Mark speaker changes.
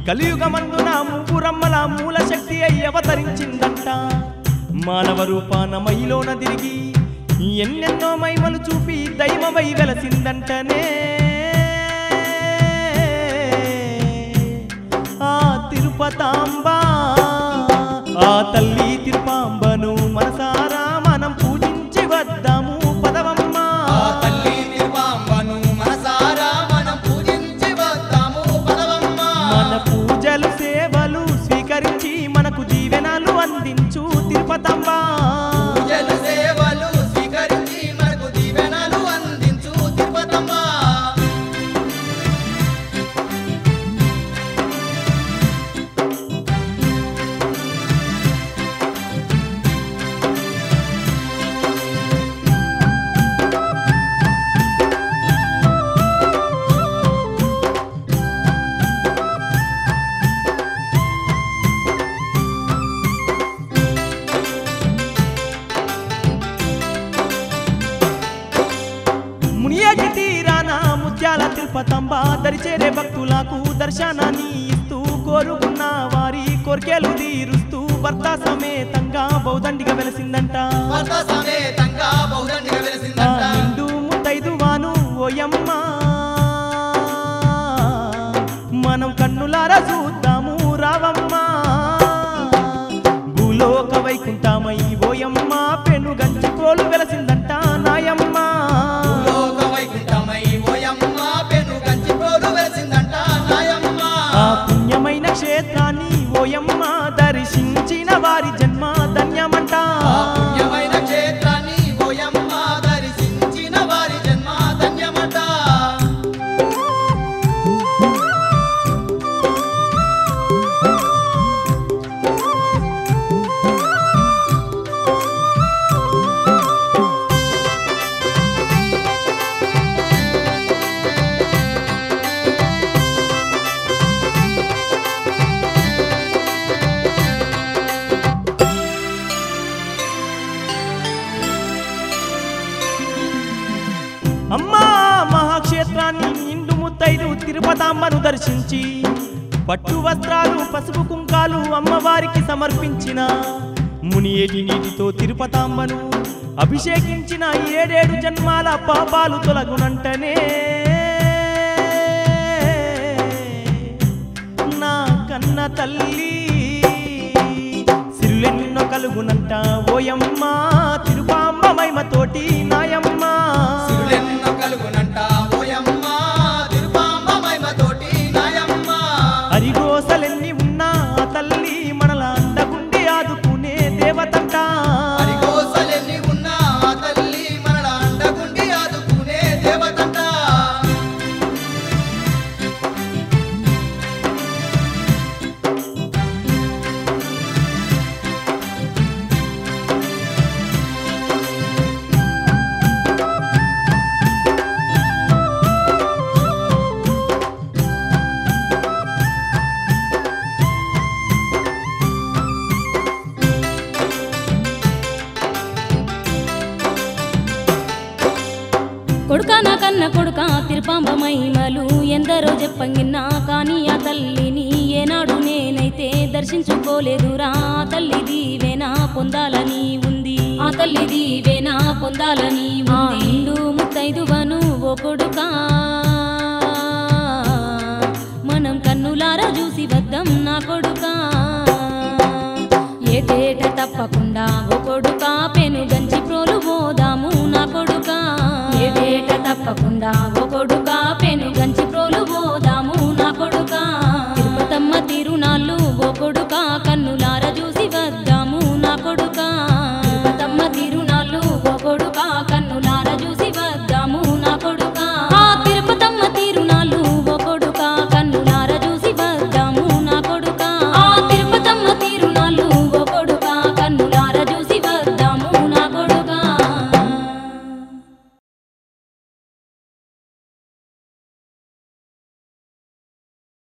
Speaker 1: కలియుగమందున ముగ్గురమ్మల మూల శక్తి అయి అవతరించిందంట మానవ రూపాన మైలోన తిరిగి ఎన్నెన్నో మైమలు చూపి దైవమై వెలసిందంటనే ఆ తిరుపతాంబా ఆ తల్లి తిరుపాంబను మనసారా మనం పూజించి వద్దాము పదవమ్మా
Speaker 2: ఆ తల్లి తిరుపాంబను మనసారా మనం పూజించి వద్దాము పదవమ్మ
Speaker 1: మన పూజలు సేవలు స్వీకరించి మనకు జీవనాలు అందించు తిరుపతమ్మా
Speaker 2: పూజలు సేవలు స్వీకరించి మనకు దీవెనలు అందించు తిరుపతమ్మ
Speaker 1: మునియాటి తీరాన ముత్యాల తిరుపతంబ దరిచేరే భక్తులకు దర్శనాన్ని ఇస్తూ కోరుకున్న వారి కోర్కెలు తీరుస్తూ భర్త సమేతంగా బౌదండిగా వెలసిందంట
Speaker 2: భర్త సమేతంగా బౌద్ధండిగా
Speaker 1: ఆ
Speaker 2: వెలిసిందంట
Speaker 1: నిండు ముత్తైదువాను ఓయమ్మ మనం కన్నులారా చూద్దాము రావమ్మ భూలోక వైకుంఠమై ఓయమ్మ పెను గంచుకోలు వెలసిందంట నాయమ్మ
Speaker 2: లోక వైకుంఠమై ఓయమ్మ పెను గంచిపోలు వెలిసిందంట నాయమ్మ
Speaker 1: ఆ పుణ్యమైన క్షేత్రాన్ని ఓయమ్మ దర్శించిన వారి జన్మ ధన్యమంట
Speaker 2: ఆ పుణ్యమైన క్షేత్రాన్ని ఓయమ్మ దర్శించిన వారి జన్మ ధన్యమట
Speaker 1: అమ్మా మహాక్షేత్రాన్ని నిండు ముత్తైదు తిరుపతాంబను దర్శించి పట్టు వస్త్రాలు పసుపు కుంకాలు అమ్మవారికి సమర్పించిన మునియేటి నీటితో తిరుపతాంబను అభిషేకించిన ఏడేడు జన్మాల పాపాలు తొలగునంటనే నా కన్న తల్లి సిరులెన్నో కలుగునంట ఓయమ్మ తిరుపాంబ మహిమతోటి నాయమ్మ
Speaker 2: సిరులెన్నో కలుగునంట ఓయమ్మ తిరుపాంబ మహిమతోటి నాయమ్మ
Speaker 1: అరిగోసలెన్ని ఉన్నా ఆ తల్లి మనల అండగుండి ఆదుకునే దేవతంట
Speaker 2: హరికోసలెన్ని ఉన్నా ఆ తల్లి మనల అండగుండి ఆదుకునే దేవతంట
Speaker 3: కొడుక నా కన్న కొడుక తిరుపాంబ మహిమలు ఎందరో చెప్పంగిన్నా కానీ ఆ తల్లిని ఏనాడు నేనైతే దర్శించుకోలేదురా ఆ తల్లి దీవెనా పొందాలని ఉంది ఆ తల్లి దీవెనా పొందాలని ఉంది ఇండు ముత్తైదువను ఓ కొడుకా మనం కన్నులారా చూసి వద్దాం నా కొడుకా ఏటేట తప్పకుండా ఓ